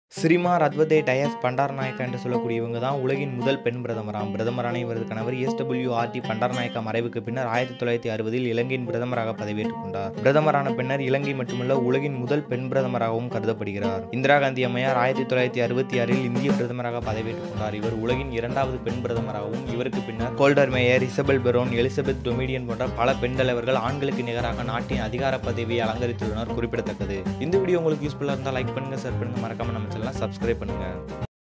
சிரிமா ரத்வதே டயஸ் பண்டாரநாயக்கா என்று சொல்லக்கூடியவங்க தான் உலகின் முதல் பெண் பிரதமராம் பிரதமரான இவரது கணவர் எஸ்டபிள்யூ ஆர்டி பண்டாரநாயக்கா மறைவுக்கு பின்னர் ஆயிரத்தி தொள்ளாயிரத்தி அறுபதில் இலங்கையின் பிரதமராக பதவியேற்றுக் கொண்டார் பிரதமரான பின்னர் இலங்கை மட்டுமல்ல உலகின் முதல் பெண் பிரதமராகவும் கருதப்படுகிறார் இந்திரா காந்தி அம்மையார் ஆயிரத்தி தொள்ளாயிரத்தி அறுபத்தி ஆறில் இந்திய பிரதமராக பதவியேற்றுக் கொண்டார் இவர் உலகின் இரண்டாவது பெண் பிரதமராகவும் இவருக்கு பின்னர் Golda Meir Isabel Peron Elizabeth டொமிடியன் போன்ற பல பெண் தலைவர்கள் ஆண்களுக்கு நிகராக நாட்டின் அதிகார பதவியை அலங்கரித்துள்ளனர் குறிப்பிடத்தக்கது இந்த வீடியோ உங்களுக்கு யூஸ்ஃபுல்லாக இருந்தால் லைக் பண்ணுங்க ஷேர் பண்ணுங்க மறக்காம நம்ம சேனலை சப்ஸ்கிரைப் பண்ணுங்க